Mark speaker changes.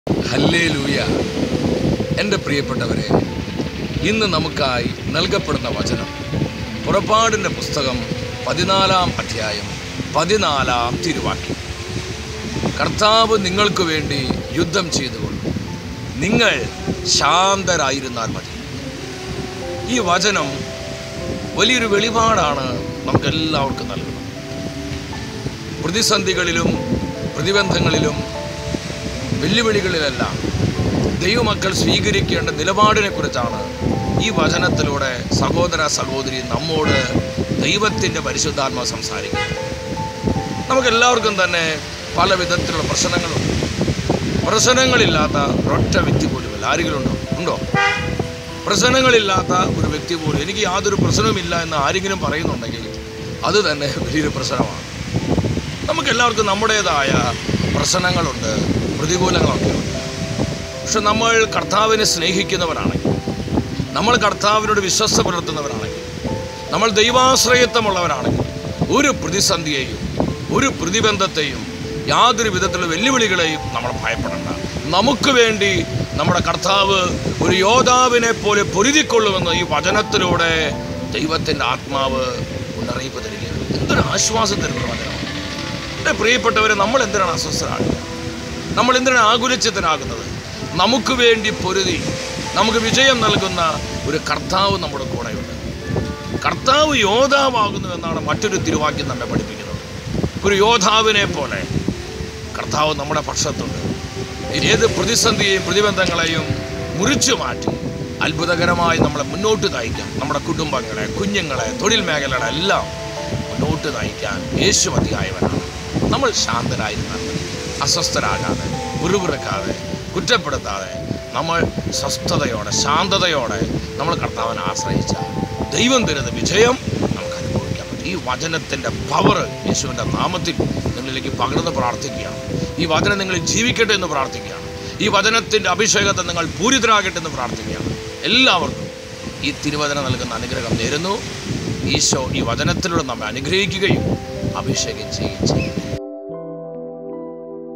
Speaker 1: ഹല്ലേ ലൂയ എൻ്റെ പ്രിയപ്പെട്ടവരെ ഇന്ന് നമുക്കായി നൽകപ്പെടുന്ന വചനം പുറപ്പാടിൻ്റെ പുസ്തകം പതിനാലാം അധ്യായം പതിനാലാം തിരുവാക്യം കർത്താവ് നിങ്ങൾക്ക് വേണ്ടി യുദ്ധം ചെയ്തുകൊള്ളു നിങ്ങൾ ശാന്തരായിരുന്നാൽ മതി ഈ വചനം വലിയൊരു വെളിപാടാണ് നമുക്കെല്ലാവർക്കും നൽകുന്നത് പ്രതിസന്ധികളിലും പ്രതിബന്ധങ്ങളിലും വെല്ലുവിളികളിലെല്ലാം ദൈവമക്കൾ സ്വീകരിക്കേണ്ട നിലപാടിനെ കുറിച്ചാണ് ഈ വചനത്തിലൂടെ സഹോദര സഹോദരി നമ്മോട് ദൈവത്തിൻ്റെ പരിശുദ്ധാത്മ സംസാരിക്കുന്നത് നമുക്കെല്ലാവർക്കും തന്നെ പല വിധത്തിലുള്ള പ്രശ്നങ്ങളുണ്ട് പ്രശ്നങ്ങളില്ലാത്ത ഒരൊറ്റ വ്യക്തി പോലുമില്ല ആരെങ്കിലും ഉണ്ടോ ഉണ്ടോ പ്രശ്നങ്ങളില്ലാത്ത ഒരു വ്യക്തി പോലും എനിക്ക് യാതൊരു പ്രശ്നവുമില്ല എന്ന് ആരെങ്കിലും പറയുന്നുണ്ടെങ്കിൽ അത് തന്നെ വലിയൊരു പ്രശ്നമാണ് നമുക്കെല്ലാവർക്കും നമ്മുടേതായ പ്രശ്നങ്ങളുണ്ട് പ്രതികൂലങ്ങളൊക്കെ ഉണ്ട് പക്ഷെ നമ്മൾ കർത്താവിനെ സ്നേഹിക്കുന്നവരാണെങ്കിൽ നമ്മൾ കർത്താവിനോട് വിശ്വസ്ത പുലർത്തുന്നവരാണെങ്കിൽ നമ്മൾ ദൈവാശ്രയത്വമുള്ളവരാണെങ്കിൽ ഒരു പ്രതിസന്ധിയെയും ഒരു പ്രതിബന്ധത്തെയും യാതൊരു വിധത്തിലുള്ള വെല്ലുവിളികളെയും നമ്മൾ ഭയപ്പെടേണ്ട നമുക്ക് വേണ്ടി നമ്മുടെ കർത്താവ് ഒരു യോദ്ധാവിനെ പോലെ പൊരുതിക്കൊള്ളുമെന്ന് ഈ വചനത്തിലൂടെ ദൈവത്തിൻ്റെ ആത്മാവ് മുന്നറിയിപ്പ് തരികയാണ് എന്തൊരു ആശ്വാസം തരുന്ന വചനമാണ് എൻ്റെ പ്രിയപ്പെട്ടവരെ നമ്മൾ എന്തിനാണ് അസ്വസ്ഥരാകുന്നത് നമ്മൾ എന്തിനാണ് ആകുലച്ചിതനാകുന്നത് നമുക്ക് വേണ്ടി പൊരുതി നമുക്ക് വിജയം നൽകുന്ന ഒരു കർത്താവ് നമ്മുടെ കൂടെയുണ്ട് കർത്താവ് യോദ്ധാവാകുന്നു എന്നാണ് മറ്റൊരു തിരുവാക്യം നമ്മെ പഠിപ്പിക്കുന്നത് ഒരു യോദ്ധാവിനെ പോലെ കർത്താവ് നമ്മുടെ പക്ഷത്തുണ്ട് ഏത് പ്രതിസന്ധിയെയും പ്രതിബന്ധങ്ങളെയും മുറിച്ചു മാറ്റി അത്ഭുതകരമായി നമ്മളെ മുന്നോട്ട് നയിക്കാൻ നമ്മുടെ കുടുംബങ്ങളെ കുഞ്ഞുങ്ങളെ തൊഴിൽ മേഖലകളെ എല്ലാം മുന്നോട്ട് നയിക്കാൻ യേശു മതിയായവനാണ് നമ്മൾ ശാന്തരായിരുന്നാൽ മതി അസ്വസ്ഥരാകാതെ ഉരുവിറക്കാതെ കുറ്റപ്പെടുത്താതെ നമ്മൾ സ്വസ്ഥതയോടെ ശാന്തതയോടെ നമ്മൾ കർത്താവിനെ ആശ്രയിച്ച ദൈവം തരുന്ന വിജയം നമുക്ക് അനുഭവിക്കാൻ പറ്റും ഈ വചനത്തിൻ്റെ പവർ യേശുവിൻ്റെ നാമത്തിൽ നിങ്ങളിലേക്ക് പകർന്ന് പ്രാർത്ഥിക്കുകയാണ് ഈ വചനം നിങ്ങൾ ജീവിക്കട്ടെ എന്ന് പ്രാർത്ഥിക്കുകയാണ് ഈ വചനത്തിൻ്റെ അഭിഷേകത്തെ നിങ്ങൾ പൂരിതരാകട്ടെ എന്ന് പ്രാർത്ഥിക്കുകയാണ് എല്ലാവർക്കും ഈ തിരുവചനം നൽകുന്ന അനുഗ്രഹം നേരുന്നു ഈശോ ഈ വചനത്തിലൂടെ നമ്മെ അനുഗ്രഹിക്കുകയും അഭിഷേകം ചെയ്യുകയും ചെയ്യും